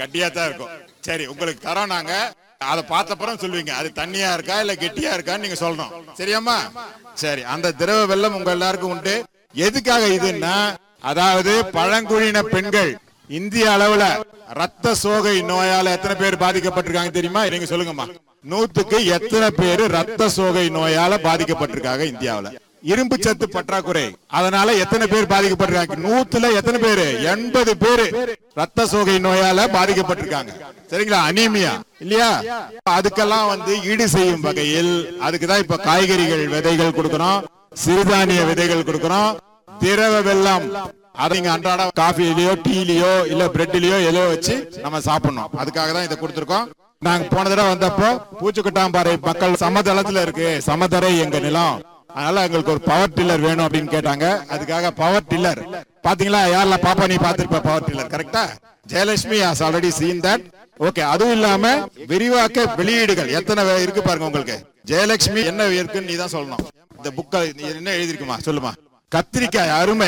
கட்டியா தான் இருக்கும் சரி உங்களுக்கு தரோம் நாங்க அதை பார்த்தப்புறம் சொல்லுவீங்க அது தண்ணியா இருக்கா இல்ல கெட்டியா இருக்கான்னு நீங்க சொல்லணும் சரியாம்மா சரி அந்த திரவ வெள்ளம் உங்க எல்லாருக்கும் உண்டு எதுக்காக இதுன்னா அதாவது பழங்குடியின பெண்கள் இந்திய அளவுல ரத்த சோகை நோயால எத்தனை பேர் பாதிக்கப்பட்டிருக்காங்க தெரியுமா நீங்க சொல்லுங்கம்மா நூத்துக்கு எத்தனை பேர் ரத்த சோகை நோயால பாதிக்கப்பட்டிருக்காங்க இந்தியாவுல இரும்பு சத்து பற்றாக்குறை அதனால எத்தனை பேர் பாதிக்கப்பட்டிருக்காங்க நூத்துல எத்தனை பேரு எண்பது பேரு ரத்த சோகை நோயால பாதிக்கப்பட்டிருக்காங்க சரிங்களா அனீமியா இல்லையா அதுக்கெல்லாம் வந்து ஈடு செய்யும் வகையில் அதுக்குதான் இப்ப காய்கறிகள் விதைகள் கொடுக்கறோம் சிறுதானிய விதைகள் கொடுக்கறோம் திரவ வெள்ளம் அதை நீங்க அன்றாட காஃபிலயோ டீலயோ இல்ல பிரெட்லயோ எதோ வச்சு நம்ம சாப்பிடணும் அதுக்காக தான் இதை கொடுத்துருக்கோம் நாங்க போன தடவை வந்தப்போ பூச்சிக்கொட்டாம்பாறை மக்கள் சமதளத்துல இருக்கு சமதரை எங்க நிலம் அதனால எங்களுக்கு ஒரு பவர் டில்லர் வேணும் அப்படின்னு கேட்டாங்க அதுக்காக பவர் டில்லர் பாத்தீங்களா யாரெல்லாம் பாப்பா நீ பாத்திருப்ப பவர் டில்லர் கரெக்டா Jayalakshmi has already seen that okay அதுவும் இல்லாம விரிவாக்க வெளியீடுகள் எத்தனை வே- இருக்கு பாருங்க உங்களுக்கு ஜெயலட்சுமி என்ன இருக்குன்னு நீ தான் சொல்லணும் இந்த புக்கை என்ன எழுதிருக்குமா சொல்லுமா கத்திரிக்காய் அருமை